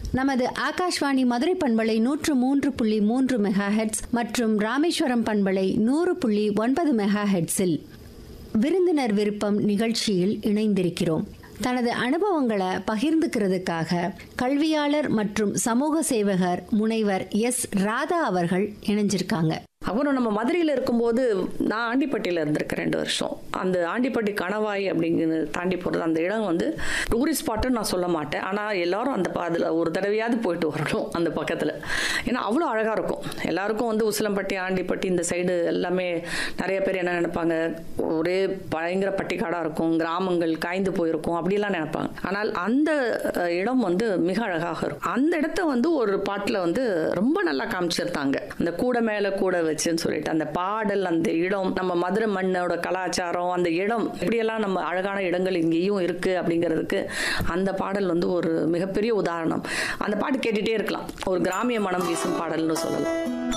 நமது ஆகாஷ்வாணி மதுரை பண்பலை நூற்று மூன்று புள்ளி மூன்று மெகா ஹெட்ஸ் மற்றும் ராமேஸ்வரம் பண்பலை நூறு புள்ளி ஒன்பது மெகா ஹெட்ஸில் விருந்தினர் விருப்பம் நிகழ்ச்சியில் இணைந்திருக்கிறோம் தனது அனுபவங்களை பகிர்ந்துக்கிறதுக்காக கல்வியாளர் மற்றும் சமூக சேவகர் முனைவர் எஸ் ராதா அவர்கள் இணைஞ்சிருக்காங்க அப்புறம் நம்ம மதுரையில் இருக்கும்போது நான் ஆண்டிப்பட்டியில் இருந்திருக்கேன் ரெண்டு வருஷம் அந்த ஆண்டிப்பட்டி கணவாய் அப்படிங்கிறது தாண்டி போகிறது அந்த இடம் வந்து டூரிஸ்ட் ஸ்பாட்டுன்னு நான் சொல்ல மாட்டேன் ஆனால் எல்லாரும் அந்த அதில் ஒரு தடவையாவது போயிட்டு வரணும் அந்த பக்கத்தில் ஏன்னா அவ்வளோ அழகாக இருக்கும் எல்லாருக்கும் வந்து உசிலம்பட்டி ஆண்டிப்பட்டி இந்த சைடு எல்லாமே நிறைய பேர் என்ன நினைப்பாங்க ஒரே பயங்கர பட்டிக்காடாக இருக்கும் கிராமங்கள் காய்ந்து போயிருக்கும் அப்படிலாம் நினைப்பாங்க ஆனால் அந்த அஹ், இடம் வந்து மிக அழகாக இருக்கும் அந்த இடத்த வந்து ஒரு பாட்டில் வந்து ரொம்ப நல்லா காமிச்சிருந்தாங்க அந்த கூடை மேலே கூடை வச்சுன்னு சொல்லிட்டு அந்த பாடல் அந்த இடம் நம்ம மதுரை மண்ணோட கலாச்சாரம் அந்த இடம் இப்படியெல்லாம் நம்ம அழகான இடங்கள் இங்கேயும் இருக்கு அப்படிங்கிறதுக்கு அந்த பாடல் வந்து ஒரு மிகப்பெரிய உதாரணம் அந்த பாட்டு கேட்டுட்டே இருக்கலாம் ஒரு கிராமிய மனம் வீசும் பாடல்னு சொல்லலாம்